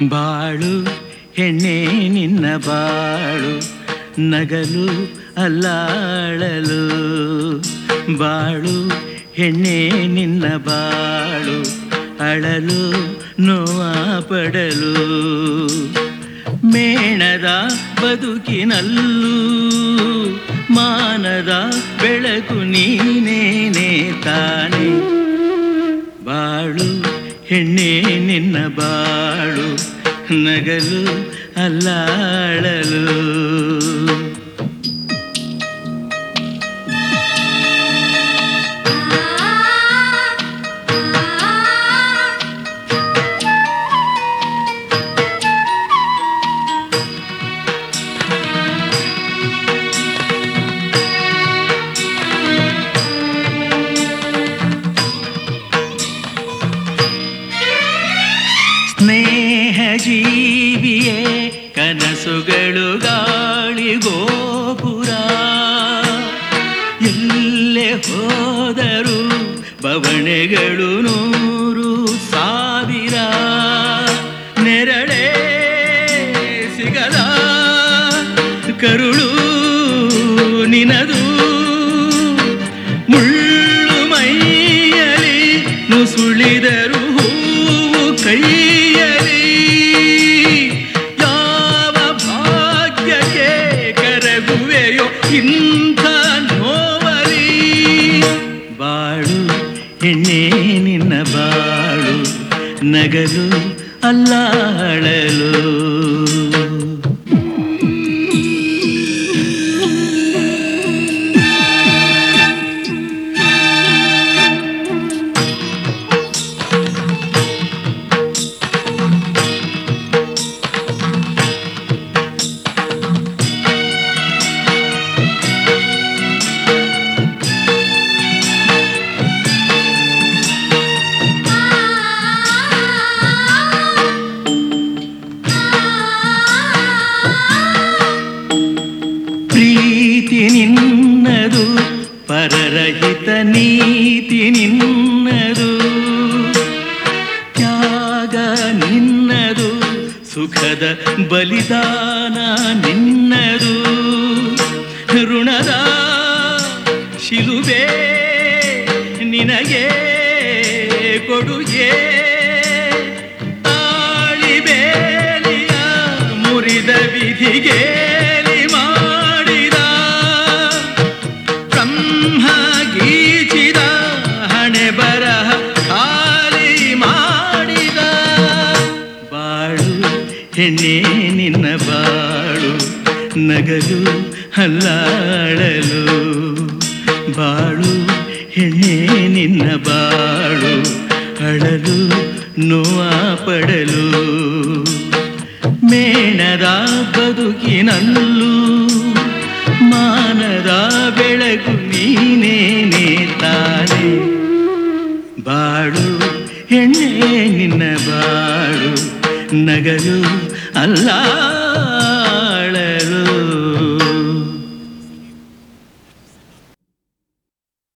ಬಾಳು ಹೆಣ್ಣೆ ನಿನ್ನ ಬಾಳು ನಗಲು ಅಲ್ಲಾಳಲು ಬಾಳು ಹೆಣ್ಣೆ ನಿನ್ನ ಬಾಳು ಅಳಲು ನೋವ ಪಡಲು ಮೇಣದ ಬದುಕಿನಲ್ಲೂ ಮಾನದ ಬೆಳಕು ನೀನೇನೆ ತಾನೆ ಬಾಳು ಹೆಣ್ಣೆ ನಿನ್ನ ಬಾಳು ನಗಲು ಅಲ್ಲಾಳಲು ಸ್ನೇಹ ಜೀವಿಯೇ ಕನಸುಗಳು ಗಾಳಿ ಗೋಪುರ ಎಲ್ಲೇ ಹೋದರು ಬವಣೆಗಳು ನೂರು ಸಾವಿರ ನೆರಳೇ ಸಿಗದ ಕರುಳು ನಿನದು ಮುಳ್ಳು ಮೈಯಲಿ ನುಸುಳಿದರು ಹೂವು ಕೈಯಲಿ ಯಾವ ಭಾಗ್ಯಕ್ಕೆ ಕರಗುವೆಯೋ ಇಂಥ ನೋವಲಿ ಬಾಳು ಎಣ್ಣೆ ನಿನ್ನ ಬಾಳು ನಗಲು ಅಲ್ಲಾಳಲು ಪ್ರೀತಿ ನಿನ್ನದು ಪರರಹಿತ ನೀತಿ ನಿನ್ನದು ತ್ಯಾಗ ನಿನ್ನದು ಸುಖದ ಬಲಿದಾನ ನಿನ್ನದು ಋಣದ ಶಿಲುಬೆ ನಿನಗೆ ಕೊಡುಗೆ ತಾಳಿಬೇಲಿಯ ಮುರಿದ ವಿಧಿಗೇಲಿ ಮಾಡಿದ ಬ್ರಹ್ಮ ಗೀಚಿದ ಹಣೆ ಬರಹ ಖಾಲಿ ಮಾಡಿದ ಬಾಳು ಹೆಣ್ಣೆ ನಿನ್ನ ಬಾಳು ನಗಲು ಹಲ್ಲಾಡಲು ಬಾಳು ಹೆಣ್ಣೆ ನಿನ್ನ ಬಾಳು ಅಳಲು ನೋವ ಪಡಲು ಮೇಣದ ಬದುಕಿನಲ್ಲೂ ಮಾನದ ಬೆಳಕು ನೀನೇನೆ ತಾನೆ ಬಾಳು ಹೆಣ್ಣೆ ನಿನ್ನ ಬಾಳು ನಗಲು ಅಲ್ಲ